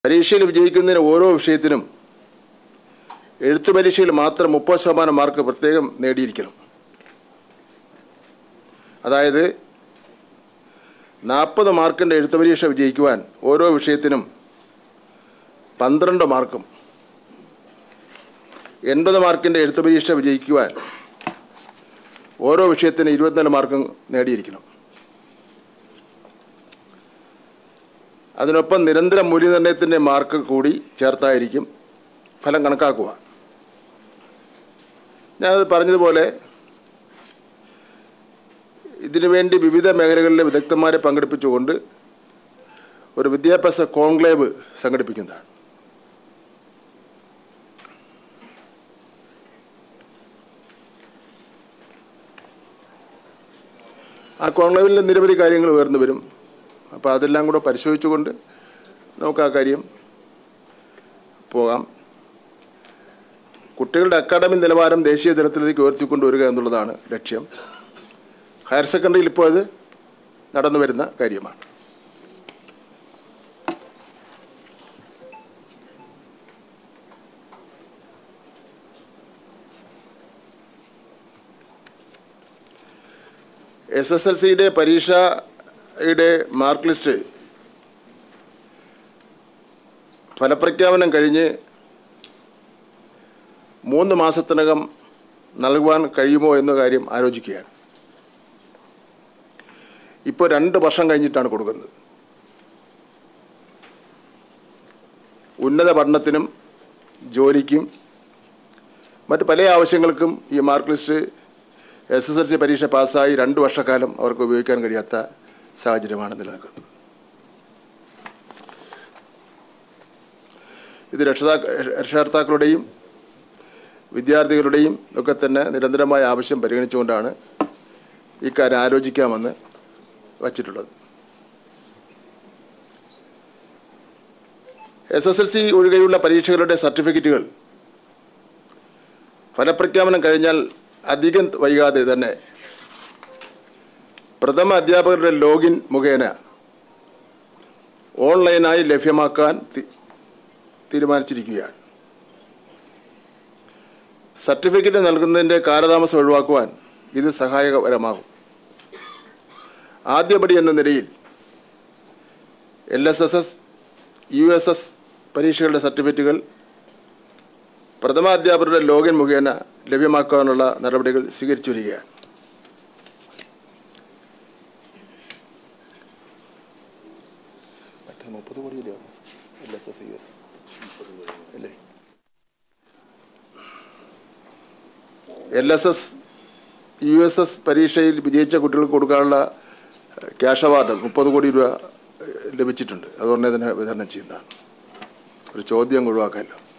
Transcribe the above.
പരീക്ഷയിൽ വിജയിക്കുന്നതിന് ഓരോ വിഷയത്തിനും എഴുത്തു പരീക്ഷയിൽ മാത്രം മുപ്പത് ശതമാനം മാർക്ക് പ്രത്യേകം നേടിയിരിക്കണം അതായത് നാൽപ്പത് മാർക്കിൻ്റെ എഴുത്തു പരീക്ഷ വിജയിക്കുവാൻ ഓരോ വിഷയത്തിനും പന്ത്രണ്ട് മാർക്കും എൺപത് മാർക്കിൻ്റെ എഴുത്തു പരീക്ഷ വിജയിക്കുവാൻ ഓരോ വിഷയത്തിന് ഇരുപത്തിനാല് മാർക്കും നേടിയിരിക്കണം അതിനൊപ്പം നിരന്തര മൂല്യനിർണ്ണയത്തിൻ്റെ മാർക്ക് കൂടി ചേർത്തായിരിക്കും ഫലം കണക്കാക്കുക ഞാനത് പറഞ്ഞതുപോലെ ഇതിനുവേണ്ടി വിവിധ മേഖലകളിലെ വിദഗ്ധന്മാരെ പങ്കെടുപ്പിച്ചുകൊണ്ട് ഒരു വിദ്യാഭ്യാസ കോൺക്ലേവ് സംഘടിപ്പിക്കുന്നതാണ് ആ കോൺക്ലേവിൽ നിരവധി കാര്യങ്ങൾ ഉയർന്നു വരും അപ്പോൾ അതെല്ലാം കൂടെ പരിശോധിച്ചുകൊണ്ട് നമുക്ക് ആ കാര്യം പോകാം കുട്ടികളുടെ അക്കാഡമിക് നിലവാരം ദേശീയ തലത്തിലേക്ക് ഉയർത്തിക്കൊണ്ടുവരിക എന്നുള്ളതാണ് ലക്ഷ്യം ഹയർ സെക്കൻഡറിയിൽ ഇപ്പോൾ അത് നടന്നു വരുന്ന കാര്യമാണ് എസ് എസ് എൽ സിയുടെ പരീക്ഷയുടെ മാർക്ക് ലിസ്റ്റ് ഫലപ്രഖ്യാപനം കഴിഞ്ഞ് മൂന്ന് മാസത്തിനകം നൽകുവാൻ കഴിയുമോ എന്ന കാര്യം ആലോചിക്കുകയാണ് ഇപ്പോൾ രണ്ട് വർഷം കഴിഞ്ഞിട്ടാണ് കൊടുക്കുന്നത് ഉന്നത പഠനത്തിനും ജോലിക്കും മറ്റ് പല ആവശ്യങ്ങൾക്കും ഈ mark list S S L C പരീക്ഷ പാസ്സായി രണ്ട് വർഷക്കാലം അവർക്ക് ഉപയോഗിക്കാൻ കഴിയാത്ത സാഹചര്യമാണ് നിലനിൽക്കുന്നത് ഇത് രക്ഷിതാ രക്ഷകർത്താക്കളുടെയും വിദ്യാർത്ഥികളുടെയും ഒക്കെ തന്നെ നിരന്തരമായ ആവശ്യം പരിഗണിച്ചുകൊണ്ടാണ് ഇക്കാര്യം ആലോചിക്കാമെന്ന് വച്ചിട്ടുള്ളത് എസ് എസ് എൽ സി ഒഴികെയുള്ള പരീക്ഷകളുടെ സർട്ടിഫിക്കറ്റുകൾ ഫലപ്രഖ്യാപനം കഴിഞ്ഞാൽ അധികം വൈകാതെ തന്നെ പ്രഥമ അധ്യാപകരുടെ ലോഗിൻ മുഖേന ഓൺലൈനായി ലഭ്യമാക്കാൻ തി- തീരുമാനിച്ചിരിക്കുകയാണ് സർട്ടിഫിക്കറ്റ് നൽകുന്നതിൻ്റെ കാലതാമസം ഒഴിവാക്കുവാൻ ഇത് സഹായകരമാകും ആദ്യപടി എന്ന നിലയിൽ L S S S U S എസ് പരീക്ഷകളുടെ സർട്ടിഫിക്കറ്റുകൾ പ്രഥമാധ്യാപകരുടെ ലോഗിൻ മുഖേന ലഭ്യമാക്കാനുള്ള നടപടികൾ സ്വീകരിച്ചു വരികയാണ് മുപ്പത് കോടിയില്ലേ L S S U S അല്ലേ L S S U S S പരീക്ഷയിൽ വിജയിച്ച കുട്ടികൾക്ക് കൊടുക്കാനുള്ള ക്യാഷ് അവാർഡ് മുപ്പത് കോടി രൂപ ഏഹ്, ലഭിച്ചിട്ടുണ്ട് അതുകൊണ്ട് തന്നെ വിതരണം ചെയ്യുന്നതാണ് ഒരു ചോദ്യം ഒഴിവാക്കാമല്ലോ